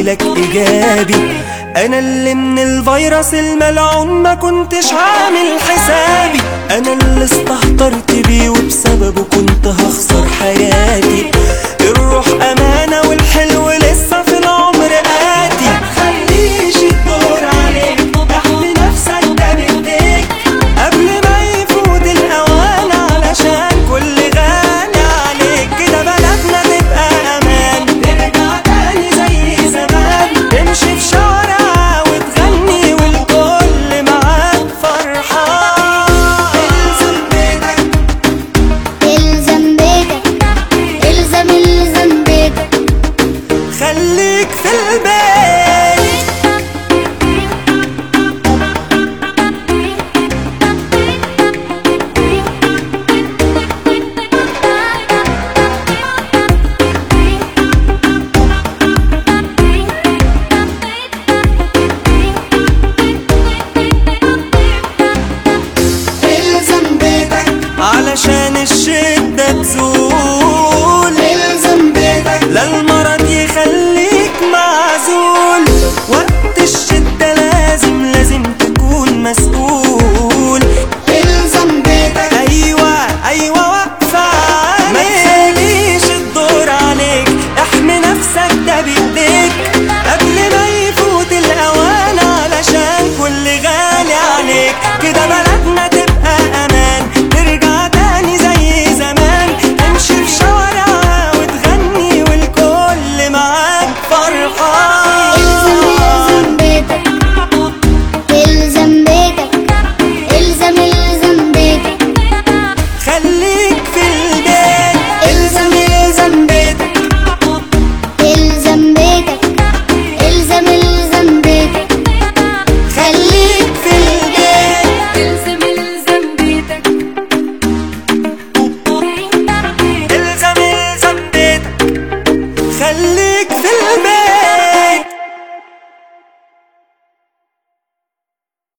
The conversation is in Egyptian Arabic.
لك ايجابي انا اللي من الفيروس الملعون ما كنتش عامل حسابي انا اللي استهترت بيه وبسببه كنت هخسر حياتي الروح امانة والحلو لسه في العمر آتي متخليش الدور عليك احمي نفسك ده بايديك قبل ما يفوت الاوان علشان كل غالي عليك كده بلدنا تبقى امان نرجع تاني زي زمان تمشي في شوارع وتغني والكل معاك فرحان الزم بيتك الزم بيتك الزم الزم بيتك خليك في البيت الزم بيتك علشان الشدة تزول الزم بيتك لا المرض يخليك معزول وقت الشدة لازم لازم تكون مسؤول الزم بيتك ايوه ايوه واقفة عليك ما تخليش الدور عليك احمي نفسك ده بايديك قبل ما يفوت الاوان علشان كل غالي عليك كده بلدنا تبقى امان ترجع تاني زي زمان تمشي في شوارعها وتغني والكل معاك فرحان